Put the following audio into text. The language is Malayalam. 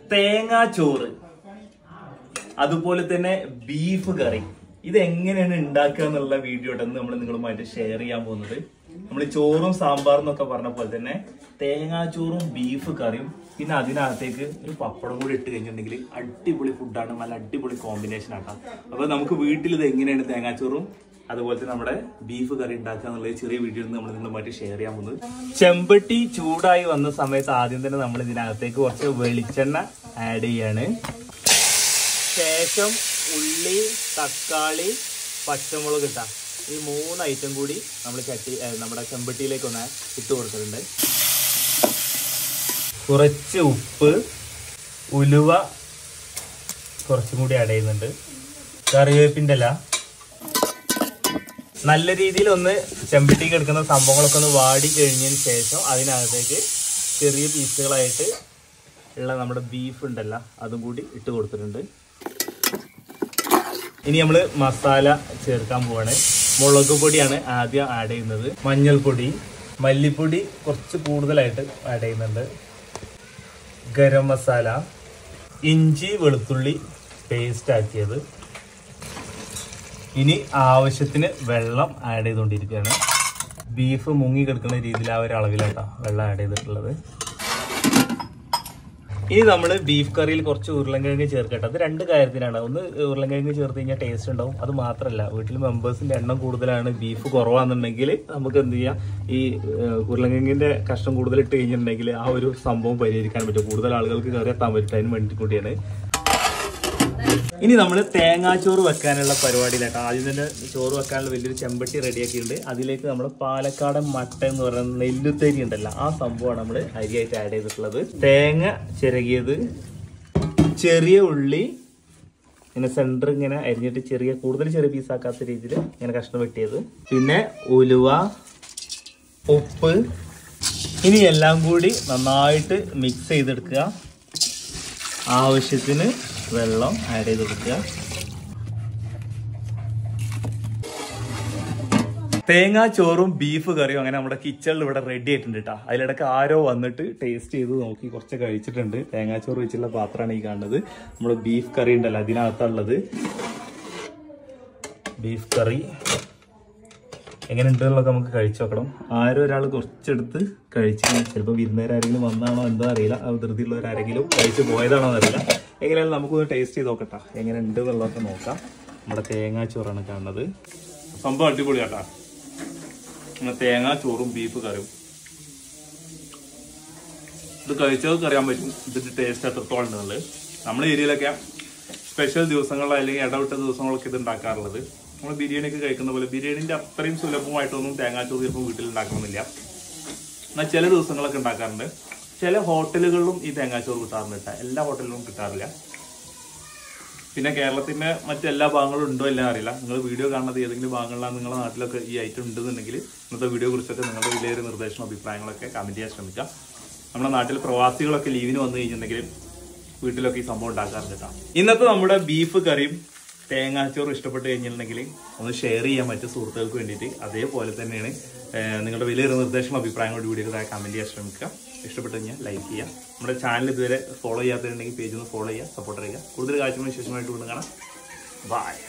തേങ്ങാ ചോറ് അതുപോലെ തന്നെ ബീഫ് കറി ഇത് എങ്ങനെയാണ് ഉണ്ടാക്കുക എന്നുള്ള വീഡിയോ ആണ് നമ്മൾ നിങ്ങളുമായിട്ട് ഷെയർ ചെയ്യാൻ പോകുന്നത് നമ്മൾ ചോറും സാമ്പാറും എന്നൊക്കെ പറഞ്ഞ പോലെ തന്നെ തേങ്ങാച്ചോറും ബീഫ് കറിയും പിന്നെ അതിനകത്തേക്ക് ഒരു പപ്പടം കൂടി ഇട്ട് കഴിഞ്ഞിട്ടുണ്ടെങ്കിൽ അടിപൊളി ഫുഡാണ് നല്ല അടിപൊളി കോമ്പിനേഷൻ ആക്കാം അപ്പൊ നമുക്ക് വീട്ടിൽ ഇത് എങ്ങനെയാണ് തേങ്ങാച്ചോറും അതുപോലെ തന്നെ നമ്മുടെ ബീഫ് കറി ഉണ്ടാക്കുക എന്നുള്ള ചെറിയ വീഡിയോ നമ്മൾ നിങ്ങളുമായിട്ട് ഷെയർ ചെയ്യാൻ പോകുന്നത് ചെമ്പട്ടി ചൂടായി വന്ന സമയത്ത് ആദ്യം തന്നെ നമ്മൾ ഇതിനകത്തേക്ക് കുറച്ച് വെളിച്ചെണ്ണ ആഡ് ചെയ്യാണ് ശേഷം ഉള്ളി തക്കാളി പച്ചമുളക് ഇട്ട ഈ മൂന്ന് ഐറ്റം കൂടി നമ്മൾ ചട്ടി ഏ, നമ്മുടെ ചെമ്പട്ടിയിലേക്ക് ഒന്ന് ഇട്ട് കൊടുത്തിട്ടുണ്ട് കുറച്ച് ഉപ്പ് ഉലുവ കുറച്ചും കൂടി ആഡ് ചെയ്യുന്നുണ്ട് കറിവേപ്പിൻ്റെ ഇല നല്ല രീതിയിൽ ഒന്ന് ചെമ്പട്ടിക്ക് എടുക്കുന്ന സംഭവങ്ങളൊക്കെ ഒന്ന് വാടി കഴിഞ്ഞതിന് ശേഷം അതിനകത്തേക്ക് ചെറിയ പീസുകളായിട്ട് ഉള്ള നമ്മുടെ ബീഫ് ഉണ്ടല്ലോ അതും കൂടി ഇട്ട് കൊടുത്തിട്ടുണ്ട് ഇനി നമ്മൾ മസാല ചേർക്കാൻ പോവാണ് മുളക് പൊടിയാണ് ആദ്യം ആഡ് ചെയ്യുന്നത് മഞ്ഞൾപ്പൊടി മല്ലിപ്പൊടി കുറച്ച് കൂടുതലായിട്ട് ആഡ് ചെയ്യുന്നുണ്ട് ഗരം മസാല ഇഞ്ചി വെളുത്തുള്ളി പേസ്റ്റ് ആക്കിയത് ഇനി ആവശ്യത്തിന് വെള്ളം ആഡ് ചെയ്തുകൊണ്ടിരിക്കുകയാണ് ബീഫ് മുങ്ങി കിടക്കുന്ന രീതിയിൽ ആ ഒരു അളവിലാട്ടോ വെള്ളം ആഡ് ചെയ്തിട്ടുള്ളത് ഇനി നമ്മൾ ബീഫ് കറിയിൽ കുറച്ച് ഉരുളൻകിഴങ്ങ് ചേർക്കട്ടെ അത് രണ്ട് കാര്യത്തിനാണ് ഒന്ന് ഉരുളൻകിഴങ്ങ് ചേർത്ത് കഴിഞ്ഞാൽ ടേസ്റ്റ് ഉണ്ടാവും അത് മാത്രമല്ല വീട്ടിൽ മെമ്പേഴ്സിന്റെ എണ്ണം കൂടുതലാണ് ബീഫ് കുറവാണെന്നുണ്ടെങ്കിൽ നമുക്ക് എന്ത് ചെയ്യാം ഈ ഏഹ്, ഉരുളൻകിഴങ്ങിന്റെ കഷ്ണം കൂടുതൽ ഇട്ട് കഴിഞ്ഞിട്ടുണ്ടെങ്കിൽ ആ ഒരു സംഭവം പരിഹരിക്കാൻ പറ്റും കൂടുതൽ ആളുകൾക്ക് കറി എത്താൻ പറ്റും അതിന് വേണ്ടി കൂടിയാണ് ഇനി നമ്മൾ തേങ്ങാച്ചോറ് വെക്കാനുള്ള പരിപാടിയിലാട്ടോ ആദ്യം തന്നെ ചോറ് വെക്കാനുള്ള വലിയൊരു ചെമ്പട്ടി റെഡിയാക്കിയിട്ടുണ്ട് അതിലേക്ക് നമ്മൾ പാലക്കാടൻ മട്ട എന്ന് പറയുന്ന നെല്ലുത്തരി ഉണ്ടല്ലോ ആ സംഭവമാണ് നമ്മൾ അരിയായിട്ട് ആഡ് ചെയ്തിട്ടുള്ളത് തേങ്ങ ചിരകിയത് ചെറിയ ഉള്ളി ഇങ്ങനെ സെന്റർ ഇങ്ങനെ അരിഞ്ഞിട്ട് ചെറിയ കൂടുതൽ ചെറിയ പീസാക്കാത്ത രീതിയിൽ ഇങ്ങനെ കഷ്ണം വെട്ടിയത് പിന്നെ ഉലുവ ഉപ്പ് ഇനി എല്ലാം കൂടി നന്നായിട്ട് മിക്സ് ചെയ്തെടുക്കുക ആവശ്യത്തിന് വെള്ളം ആഡ് ചെയ്ത് കൊടുക്കുക തേങ്ങാ ചോറും ബീഫ് കറിയും അങ്ങനെ നമ്മുടെ കിച്ചണിൽ ഇവിടെ റെഡി ആയിട്ടുണ്ട് കേട്ടോ അതിലിടക്ക് ആരോ വന്നിട്ട് ടേസ്റ്റ് ചെയ്ത് നോക്കി കുറച്ച് കഴിച്ചിട്ടുണ്ട് തേങ്ങാച്ചോറ് വെച്ചുള്ള പാത്രമാണ് ഈ കാണുന്നത് നമ്മൾ ബീഫ് കറി ഉണ്ടല്ലോ അതിനകത്തുള്ളത് ബീഫ് കറി എങ്ങനെ ഉണ്ടെന്നുള്ളതൊക്കെ നമുക്ക് കഴിച്ചു നോക്കണം ആരും ഒരാൾ കുറച്ചെടുത്ത് കഴിച്ച് ചിലപ്പോൾ വിരുന്നേരാരെങ്കിലും വന്നാണോ എന്തോ അറിയില്ല ആ ധൃതിയുള്ളവരാരെങ്കിലും കഴിച്ച് പോയതാണോ എന്നറിയില്ല എങ്ങനെയാലും നമുക്കൊന്ന് ടേസ്റ്റ് ചെയ്ത് നോക്കട്ടെ എങ്ങനെ ഉണ്ട് എന്നുള്ളതൊക്കെ നോക്കാം നമ്മുടെ തേങ്ങാച്ചോറാണ് കാണുന്നത് സംഭവം അടിപൊളിയാട്ടാ പിന്നെ തേങ്ങാച്ചോറും ബീഫ് കറിയും ഇത് കഴിച്ചവർക്ക് അറിയാൻ പറ്റും ഇതിന്റെ ടേസ്റ്റ് എത്രത്തോളം ഉണ്ടെന്നുള്ളത് നമ്മുടെ ഏരിയയിലൊക്കെ സ്പെഷ്യൽ ദിവസങ്ങളിൽ അല്ലെങ്കിൽ ഇടവിട്ട ദിവസങ്ങളൊക്കെ ഇത് ഉണ്ടാക്കാറുള്ളത് നമ്മൾ ബിരിയാണി ഒക്കെ കഴിക്കുന്ന പോലെ ബിരിയാണിന്റെ അത്രയും സുലഭമായിട്ടൊന്നും തേങ്ങാച്ചോറ് ചിലപ്പോൾ വീട്ടിൽ ഉണ്ടാക്കണമെന്നില്ല എന്നാൽ ചില ദിവസങ്ങളൊക്കെ ഉണ്ടാക്കാറുണ്ട് ചില ഹോട്ടലുകളിലും ഈ തേങ്ങാച്ചോറ് കിട്ടാറുണ്ട് കേട്ടോ എല്ലാ ഹോട്ടലിലും കിട്ടാറില്ല പിന്നെ കേരളത്തിന്റെ മറ്റെല്ലാ ഭാഗങ്ങളും ഉണ്ടോ എല്ലാം അറിയില്ല നിങ്ങൾ വീഡിയോ കാണുന്നത് ഏതെങ്കിലും ഭാഗങ്ങളിലാണ് നിങ്ങളുടെ നാട്ടിലൊക്കെ ഈ ഐറ്റം ഉണ്ടെന്നുണ്ടെങ്കിൽ ഇന്നത്തെ വീഡിയോ കുറിച്ചൊക്കെ നിങ്ങളുടെ വിലയേറിയ നിർദ്ദേശവും അഭിപ്രായങ്ങളൊക്കെ കമന്റ് ചെയ്യാൻ ശ്രമിക്കാം നമ്മുടെ നാട്ടിൽ പ്രവാസികളൊക്കെ ലീവിന് വന്നു കഴിഞ്ഞിട്ടുണ്ടെങ്കിൽ വീട്ടിലൊക്കെ ഈ സംഭവം ഉണ്ടാക്കാറുണ്ട് കേട്ടോ ഇന്നത്തെ നമ്മുടെ ബീഫ് കറിയും തേങ്ങാച്ചോറും ഇഷ്ടപ്പെട്ട് കഴിഞ്ഞിട്ടുണ്ടെങ്കിൽ ഒന്ന് ഷെയർ ചെയ്യാൻ പറ്റും സുഹൃത്തുക്കൾക്ക് വേണ്ടിയിട്ട് അതേപോലെ തന്നെയാണ് ഏഹ്, നിങ്ങളുടെ വിലയേറിയ നിർദ്ദേശങ്ങളും അഭിപ്രായങ്ങളും വീഡിയോ താഴെ കമന്റ് ചെയ്യാൻ ശ്രമിക്കുക ഇഷ്ടപ്പെട്ട് കഴിഞ്ഞാൽ ലൈക്ക് ചെയ്യുക നമ്മുടെ ചാനൽ ഇതുവരെ ഫോളോ ചെയ്യാത്തതുണ്ടെങ്കിൽ പേജ് ഒന്ന് ഫോളോ ചെയ്യുക സപ്പോർട്ട് ചെയ്യുക കൂടുതൽ കാഴ്ചകളും വിശേഷമായിട്ട് കൊണ്ട് കാണാം ബൈ